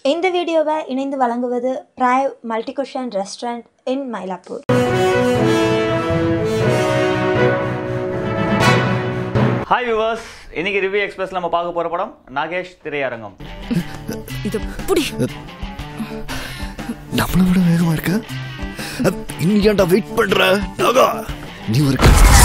இந்த வீடியோவை இணைந்து வழங்குவது பிராய் multicuisine restaurant in Mylapore hi viewers இன்னைக்கு ரிவ்யூ எக்ஸ்பிரஸ்ல நம்ம பார்க்க போற படம் நாகேஷ் திரையரங்கம் இத புடி நம்மளை விட வேகமா இருக்க அப், இன்னும் ஏன்டா வெயிட் பண்ற நாகா நீ ஒரு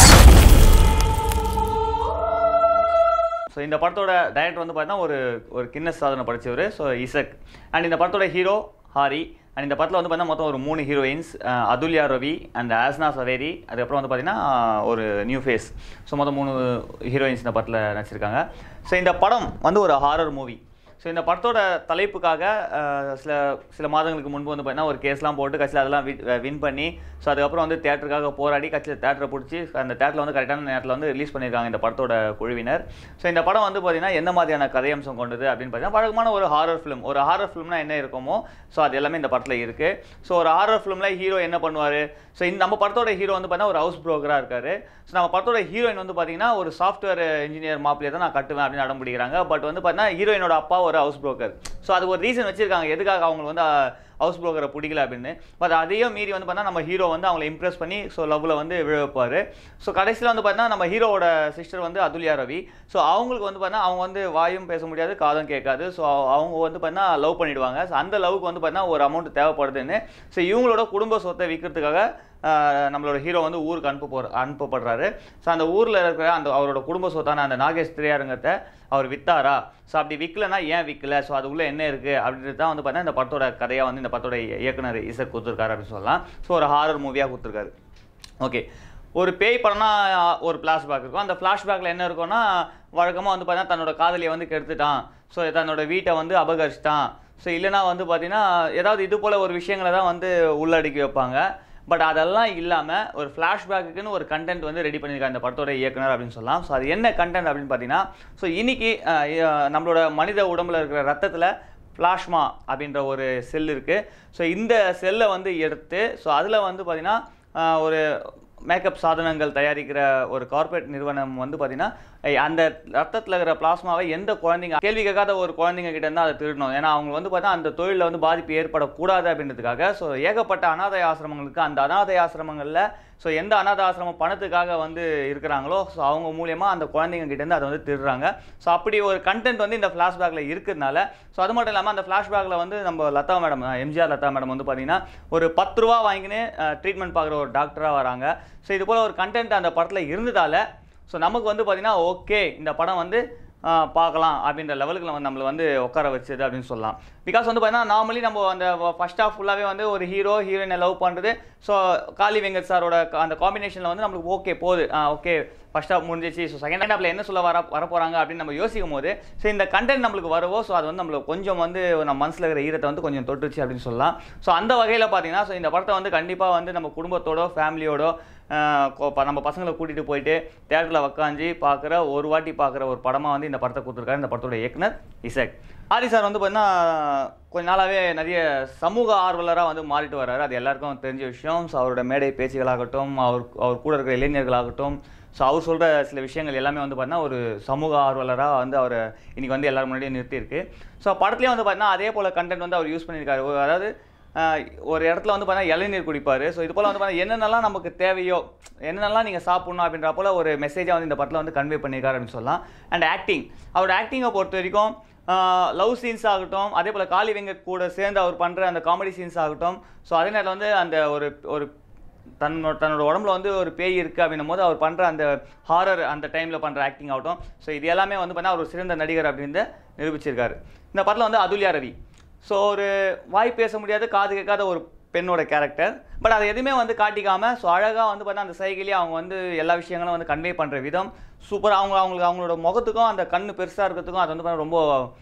ஸோ இந்த படத்தோட டைரக்டர் வந்து பார்த்தீங்கன்னா ஒரு ஒரு கின்னஸ் சாதனை படிச்சவர் ஸோ இசக் அண்ட் இந்த படத்தோட ஹீரோ ஹாரி அண்ட் இந்த படத்தில் வந்து பார்த்தீங்கன்னா மொத்தம் ஒரு மூணு ஹீரோயின்ஸ் அதுல்யா ரவி அண்ட் ஆஸ்னா சவேரி அதுக்கப்புறம் வந்து பார்த்தீங்கன்னா ஒரு நியூ ஃபேஸ் ஸோ மொத்தம் மூணு ஹீரோயின்ஸ் இந்த படத்தில் நடிச்சிருக்காங்க ஸோ இந்த படம் வந்து ஒரு ஹாரர் மூவி ஸோ இந்த படத்தோட தலைப்புக்காக அஹ், சில சில மாதங்களுக்கு முன்பு வந்து பார்த்தீங்கன்னா ஒரு கேஸ்லாம் போட்டு கட்சியில் அதெல்லாம் வின் பண்ணி ஸோ அதுக்கப்புறம் வந்து தேட்டருக்காக போராடி கட்சியில் தேட்டரை பிடிச்சி அந்த தேட்டரில் வந்து கரெக்டான நேரத்தில் வந்து ரிலீஸ் பண்ணியிருக்காங்க இந்த படத்தோட குழுவினர் ஸோ இந்த படம் வந்து பார்த்தீங்கன்னா எந்த மாதிரியான கதையம்சம் கொண்டது அப்படின்னு பார்த்தீங்கன்னா வழக்கமான ஒரு ஹாரர் ஃபிலிம் ஒரு ஹாரர் ஃபிலிம்னா என்ன இருக்குமோ ஸோ அது எல்லாமே இந்த படத்தில் இருக்குது ஸோ ஒரு ஹாரர் ஃபிலிமில் ஹீரோ என்ன பண்ணுவார் ஸோ இந்த நம்ம படத்தோட ஹீரோ வந்து பார்த்தீங்கன்னா ஒரு ஹவுஸ் ப்ரோக்கராக இருக்காரு ஸோ நம்ம படத்தோட ஹீரோயின் வந்து பார்த்தீங்கன்னா ஒரு சாஃப்ட்வேர் இன்ஜினியர் மாப்பிளையை தான் நான் கட்டுவேன் அப்படின்னு அடம் பிடிக்கிறாங்க பட் வந்து பார்த்தீங்கன்னா ஹீரோயினோட அப்பா ஒரு ஹவுஸ் ப்ரோக்கர் ஸோ அது ஒரு ரீசன் வச்சிருக்காங்க எதுக்காக அவங்க வந்து ஹவுஸ் ப்ரோக்கரை பிடிக்கல அப்படின்னு பட் அதையும் மீறி வந்து பார்த்தா நம்ம ஹீரோ வந்து அவங்கள இம்ப்ரெஸ் பண்ணி ஸோ லவ்வில் வந்து விழ வைப்பார் ஸோ கடைசியில் வந்து பார்த்தீங்கன்னா நம்ம ஹீரோவோட சிஸ்டர் வந்து அதுல்யா ரவி ஸோ அவங்களுக்கு வந்து பார்த்தீங்கன்னா அவங்க வந்து வாயும் பேச முடியாது காதும் கேட்காது ஸோ அவங்க வந்து பார்த்தீங்கன்னா லவ் பண்ணிடுவாங்க ஸோ அந்த லவ்க்கு வந்து பார்த்தீங்கன்னா ஒரு அமௌண்ட் தேவைப்படுதுன்னு ஸோ இவங்களோட குடும்ப சொத்தை விற்கிறதுக்காக ஆஹ் நம்மளோட ஹீரோ வந்து ஊருக்கு அனுப்ப போற அனுப்பப்படுறாரு ஸோ அந்த ஊரில் இருக்கிற அந்த அவரோட குடும்ப சொத்தான அந்த நாகேஷ் திரையரங்கத்தை அவர் வித்தாரா ஸோ அப்படி விற்கலனா ஏன் விற்கல ஸோ அது உள்ள என்ன இருக்குது அப்படின்றது தான் வந்து பார்த்தீங்கன்னா இந்த படத்தோட கதையாக வந்து இந்த படத்தோட இயக்குனர் இசக் கொடுத்துருக்காரு அப்படின்னு சொல்லலாம் ஸோ ஒரு ஹாரர் மூவியாக கொடுத்துருக்காரு ஓகே ஒரு பேய் படம்னா ஒரு ஃப்ளாஷ்பேக் இருக்கும் அந்த ஃப்ளாஷ்பேக்கில் என்ன இருக்கும்னா வழக்கமாக வந்து பார்த்தீங்கன்னா தன்னோட காதலியை வந்து கெடுத்துட்டான் ஸோ தன்னோட வீட்டை வந்து அபகரிச்சிட்டான் ஸோ இல்லைனா வந்து பார்த்தீங்கன்னா ஏதாவது இது போல் ஒரு விஷயங்களை தான் வந்து உள்ளடக்கி வைப்பாங்க பட் அதெல்லாம் இல்லாமல் ஒரு ஃப்ளாஷ்பேக்குன்னு ஒரு கண்டென்ட் வந்து ரெடி பண்ணியிருக்காங்க இந்த படத்தோட இயக்குனர் அப்படின்னு சொல்லலாம் ஸோ அது என்ன கண்டென்ட் அப்படின்னு பார்த்தீங்கன்னா ஸோ இன்னைக்கு அஹ், அஹ், நம்மளோட மனித உடம்புல இருக்கிற ரத்தத்தில் பிளாஸ்மா அப்படின்ற ஒரு செல் இருக்குது ஸோ இந்த செல்லை வந்து எடுத்து ஸோ அதில் வந்து பார்த்திங்கன்னா ஆஹ், ஒரு மேக்கப் சாதனங்கள் தயாரிக்கிற ஒரு கார்ப்பரேட் நிறுவனம் வந்து பார்த்திங்கன்னா ஐ- அந்த ரத்தத்தில் இருக்கிற பிளாஸ்மாவை எந்த குழந்தைங்க கேள்வி கேட்காத ஒரு குழந்தைங்க கிட்ட இருந்து அதை திருடணும் ஏன்னா அவங்க வந்து பார்த்தா அந்த தொழிலில் வந்து பாதிப்பு ஏற்படக்கூடாது அப்படின்றதுக்காக ஸோ ஏகப்பட்ட அனாதை ஆசிரமங்களுக்கு அந்த அனாதை ஆசிரமங்களில் ஸோ எந்த அனாதை ஆசிரமம் பணத்துக்காக வந்து இருக்கிறாங்களோ ஸோ அவங்க மூலியமாக அந்த குழந்தைங்க கிட்ட இருந்து அதை வந்து திருடுறாங்க ஸோ அப்படி ஒரு கண்டென்ட் வந்து இந்த ஃப்ளாஷ்பேக்கில் இருக்கிறதுனால ஸோ அது மட்டும் இல்லாமல் அந்த ஃப்ளாஷ்பேக்கில் வந்து நம்ம லதா மேடம் எம்ஜிஆர் லதா மேடம் வந்து பார்த்தீங்கன்னா ஒரு பத்து ரூபா வாங்கின்னு ட்ரீட்மெண்ட் பார்க்குற ஒரு டாக்டராக வராங்க ஸோ இது போல் ஒரு கண்டென்ட் அந்த படத்தில் இருந்ததால ஸோ நமக்கு வந்து பார்த்தீங்கன்னா ஓகே இந்த படம் வந்து ஆஹ், பார்க்கலாம் அப்படின்ற லெவலுக்கு நம்ம நம்மளை வந்து உட்கார வச்சது அப்படின்னு சொல்லலாம் பிகாஸ் வந்து பார்த்தீங்கன்னா நார்மலி நம்ம அந்த ஃபர்ஸ்ட் ஹாஃப் ஃபுல்லாகவே வந்து ஒரு ஹீரோ ஹீரோயினை லவ் பண்ணுறது ஸோ காளி வெங்கட் சாரோட க- அந்த காம்பினேஷனில் வந்து நம்மளுக்கு ஓகே போகுது ஓகே ஃபர்ஸ்ட் ஹாஃப் முடிஞ்சிச்சு ஸோ செகண்ட் ஹாஃபில் என்ன சொல்ல வர வரப்போகிறாங்க அப்படின்னு நம்ம யோசிக்கும் போது ஸோ இந்த கண்டென்ட் நம்மளுக்கு வரவோ ஸோ அது வந்து நம்மளுக்கு கொஞ்சம் வந்து நம்ம மனசில் இருக்கிற ஈரத்தை வந்து கொஞ்சம் தொட்டுச்சு அப்படின்னு சொல்லலாம் ஸோ அந்த வகையில் பார்த்தீங்கன்னா ஸோ இந்த படத்தை வந்து கண்டிப்பாக வந்து நம்ம குடும்பத்தோட ஃபேமிலியோட ஆஹ் கொ- ப- நம்ம பசங்களை கூட்டிகிட்டு போயிட்டு தேட்டரில் உக்காந்து பார்க்குற ஒரு வாட்டி பார்க்குற ஒரு படமாக வந்து இந்த படத்தை கொடுத்துருக்காரு இந்த படத்தோட இயக்குனர் இசக் ஆதி சார் வந்து பார்த்தீங்கன்னா கொஞ்ச நாளாகவே நிறைய சமூக ஆர்வலராக வந்து மாறிட்டு வர்றாரு அது எல்லாருக்கும் தெரிஞ்ச விஷயம் ஸோ அவரோட மேடை பேச்சுகளாகட்டும் அவர் அவர் கூட இருக்கிற இளைஞர்களாகட்டும் ஸோ அவர் சொல்கிற சில விஷயங்கள் எல்லாமே வந்து பார்த்தீங்கன்னா ஒரு சமூக ஆர்வலராக வந்து அவர் இன்னைக்கு வந்து எல்லாரும் முன்னாடியும் நிறுத்தியிருக்கு ஸோ படத்துலேயும் வந்து பார்த்தீங்கன்னா அதே போல் கண்டென்ட் வந்து அவர் யூஸ் பண்ணியிருக்காரு ஒரு- அதாவது ஆஹ் ஒரு இடத்துல வந்து பார்த்தீங்கன்னா இளநீர் குடிப்பார் ஸோ இது போல் வந்து பார்த்தீங்கன்னா என்னென்னலாம் நமக்கு தேவையோ என்னென்னலாம் நீங்கள் சாப்பிட்ணும் அப்படின்ற போல் ஒரு மெசேஜாக வந்து இந்த படத்தில் வந்து கன்வே பண்ணியிருக்காரு அப்படின்னு சொல்லலாம் அண்ட் ஆக்டிங் அவரோட ஆக்டிங்கை பொறுத்த வரைக்கும் லவ் சீன்ஸ் ஆகட்டும் அதே போல் காளி வெங்கட் கூட சேர்ந்து அவர் பண்ணுற அந்த காமெடி சீன்ஸ் ஆகட்டும் ஸோ அதே நேரத்தில் வந்து அந்த ஒரு ஒரு தன்னோட தன்னோட உடம்புல வந்து ஒரு பேய் இருக்குது அப்படின்னும் போது அவர் பண்ணுற அந்த ஹாரர் அந்த டைமில் பண்ணுற ஆக்டிங் ஆகட்டும் ஸோ இது எல்லாமே வந்து பார்த்தா அவர் ஒரு சிறந்த நடிகர் அப்படின்னு நிரூபிச்சிருக்காரு இந்த படத்தில் வந்து அதுல்யா ரவி ஸோ ஒரு வாய் பேச முடியாத காது கேட்காத ஒரு பெண்ணோட கேரக்டர் பட் அதை எதுவுமே வந்து காட்டிக்காம ஸோ அழகாக வந்து பார்த்தா அந்த சைக்கிளே அவங்க வந்து எல்லா விஷயங்களும் வந்து கன்வே பண்ணுற விதம் சூப்பராக அவங்க அவங்களுக்கு அவங்களோட முகத்துக்கும் அந்த கண்ணு பெருசாக இருக்கிறதுக்கும் அது வந்து பார்த்தா ரொம்ப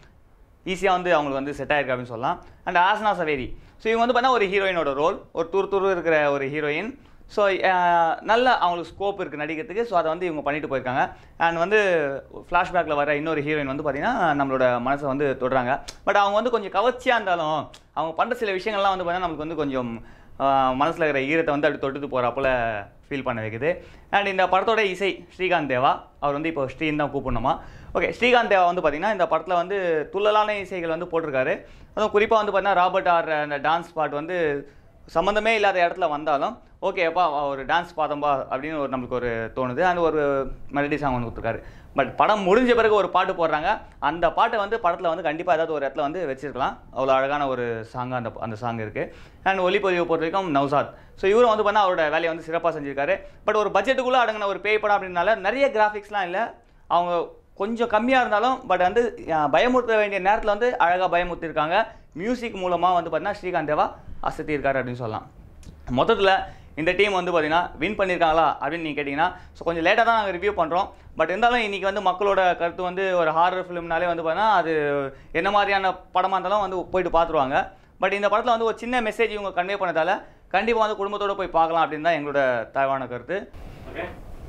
ஈஸியாக வந்து அவங்களுக்கு வந்து செட் ஆயிருக்கு அப்படின்னு சொல்லலாம் அண்ட் ஆசனா சவேரி ஸோ இவங்க வந்து பார்த்தா ஒரு ஹீரோயினோட ரோல் ஒரு துரு துரு இருக்கிற ஒரு ஹீரோயின் ஸோ நல்ல அவங்களுக்கு ஸ்கோப் இருக்குது நடிக்கிறதுக்கு ஸோ அதை வந்து இவங்க பண்ணிட்டு போயிருக்காங்க அண்ட் வந்து ஃப்ளாஷ்பேக்கில் வர இன்னொரு ஹீரோயின் வந்து பார்த்தீங்கன்னா நம்மளோட மனசை வந்து தொடுறாங்க பட் அவங்க வந்து கொஞ்சம் கவர்ச்சியாக இருந்தாலும் அவங்க பண்ணுற சில விஷயங்கள்லாம் வந்து பார்த்தீங்கன்னா நமக்கு வந்து கொஞ்சம் மனசில் இருக்கிற ஈரத்தை வந்து அப்படி தொட்டுட்டு போகிறாப்புல ஃபீல் பண்ண வைக்குது அண்ட் இந்த படத்தோட இசை ஸ்ரீகாந்த் தேவா அவர் வந்து இப்போ ஸ்ரீன்னு தான் கூப்பிடணுமா ஓகே ஸ்ரீகாந்த் தேவா வந்து பார்த்தீங்கன்னா இந்த படத்தில் வந்து துள்ளலான இசைகள் வந்து போட்டிருக்காரு அதுவும் குறிப்பாக வந்து பார்த்தீங்கன்னா ராபர்ட் ஆடுற அந்த டான்ஸ் பாட் வந்து சம்மந்தமே இல்லாத இடத்துல வந்தாலும் ஓகேப்பா ஒரு டான்ஸ் பார்த்தோம்பா அப்படின்னு ஒரு நம்மளுக்கு ஒரு தோணுது அந்த ஒரு மெலடி சாங் வந்து கொடுத்துருக்காரு பட் படம் முடிஞ்ச பிறகு ஒரு பாட்டு போடுறாங்க அந்த பாட்டை வந்து படத்தில் வந்து கண்டிப்பாக ஏதாவது ஒரு இடத்துல வந்து வச்சிருக்கலாம் அவ்வளோ அழகான ஒரு சாங்காக அந்த அந்த சாங் இருக்குது அண்ட் ஒளிப்பதிவு பொறுத்த வரைக்கும் நவ்சாத் ஸோ இவரும் வந்து பார்த்தா அவரோட வேலையை வந்து சிறப்பாக செஞ்சிருக்காரு பட் ஒரு பட்ஜெட்டுக்குள்ளே அடங்கின ஒரு பேய் படம் அப்படின்னால நிறைய கிராஃபிக்ஸ்லாம் இல்லை அவங்க கொஞ்சம் கம்மியாக இருந்தாலும் பட் வந்து அஹ், பயமுறுத்த வேண்டிய நேரத்தில் வந்து அழகாக பயமுறுத்திருக்காங்க மியூசிக் மூலமாக வந்து பார்த்தீங்கன்னா ஸ்ரீகாந்த் தேவா அசத்தியிருக்காரு அப்படின்னு சொல்லலாம் மொத்தத்தில் இந்த டீம் வந்து பார்த்தீங்கன்னா வின் பண்ணியிருக்காங்களா அப்படின்னு நீங்கள் கேட்டிங்கன்னா ஸோ கொஞ்சம் லேட்டாக தான் நாங்கள் ரிவ்யூ பண்ணுறோம் பட் இருந்தாலும் இன்றைக்கி வந்து மக்களோட கருத்து வந்து ஒரு ஹாரர் ஃபிலிம்னாலே வந்து பார்த்தீங்கன்னா அது என்ன மாதிரியான படமாக இருந்தாலும் வந்து போயிட்டு பார்த்துருவாங்க பட் இந்த படத்தில் வந்து ஒரு சின்ன மெசேஜ் இவங்க கன்வே பண்ணதால கண்டிப்பாக வந்து குடும்பத்தோடு போய் பார்க்கலாம் அப்படின்னு தான் எங்களோட தாழ்வான கருத்து ஓகே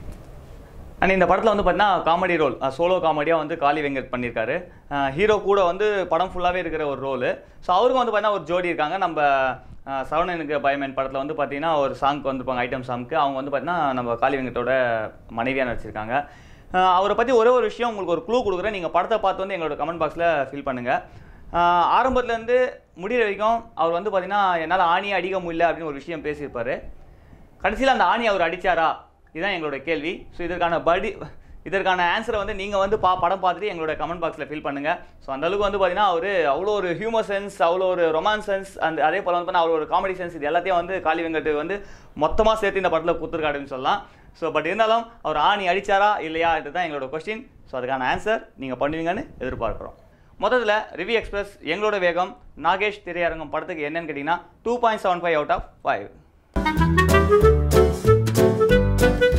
அண்ட் இந்த படத்தில் வந்து பார்த்தீங்கன்னா காமெடி ரோல் சோலோ காமெடியாக வந்து காளி வெங்கட் பண்ணியிருக்காரு ஹீரோ கூட வந்து படம் ஃபுல்லாகவே இருக்கிற ஒரு ரோலு ஸோ அவருக்கும் வந்து பார்த்தீங்கன்னா ஒரு ஜோடி இருக்காங்க நம்ம அஹ், சரவணனுக்கு பயமேன் படத்தில் வந்து பார்த்தீங்கன்னா ஒரு சாங்க்கு வந்திருப்பாங்க ஐட்டம் சாங்க்கு அவங்க வந்து பார்த்தீங்கன்னா நம்ம காளி வெங்கட்டோட மனைவியாக நடிச்சிருக்காங்க அஹ், அவரை பற்றி ஒரே ஒரு விஷயம் உங்களுக்கு ஒரு க்ளூ கொடுக்குறேன் நீங்கள் படத்தை பார்த்து வந்து எங்களோட கமெண்ட் பாக்ஸில் ஃபில் பண்ணுங்கள் ஆரம்பத்துலேருந்து முடிகிற வரைக்கும் அவர் வந்து பார்த்தீங்கன்னா என்னால் ஆணியை அடிக்க முடியல அப்படின்னு ஒரு விஷயம் பேசியிருப்பாரு கடைசியில் அந்த ஆணி அவர் அடிச்சாரா இதுதான் எங்களோட கேள்வி ஸோ இதற்கான படி இதற்கான ஆன்சரை வந்து நீங்கள் வந்து பா படம் பார்த்துட்டு எங்களோட கமெண்ட் பாக்ஸில் ஃபில் பண்ணுங்கள் ஸோ அந்த அளவுக்கு வந்து பார்த்தீங்கன்னா அவர் அவ்வளோ ஒரு ஹியூமர் சென்ஸ் அவ்வளோ ஒரு ரொமான்ஸ் சென்ஸ் அந்த அதே போல் வந்து பார்த்தீங்கன்னா அவ்வளோ ஒரு காமெடி சென்ஸ் இது எல்லாத்தையும் வந்து காளி வெங்கட் வந்து மொத்தமாக சேர்த்து இந்த படத்தில் கொடுத்துருக்காருன்னு சொல்லலாம் ஸோ பட் இருந்தாலும் அவர் ஆணி அடிச்சாரா இல்லையா இதுதான் எங்களோட கொஸ்டின் ஸோ அதுக்கான ஆன்சர் நீங்கள் பண்ணுவீங்கன்னு எதிர்பார்க்குறோம் மொத்தத்தில் ரிவ்யூ எக்ஸ்பிரஸ் எங்களோட வேகம் நாகேஷ் திரையரங்கம் படத்துக்கு என்னன்னு கேட்டிங்கன்னா two point seven five out of five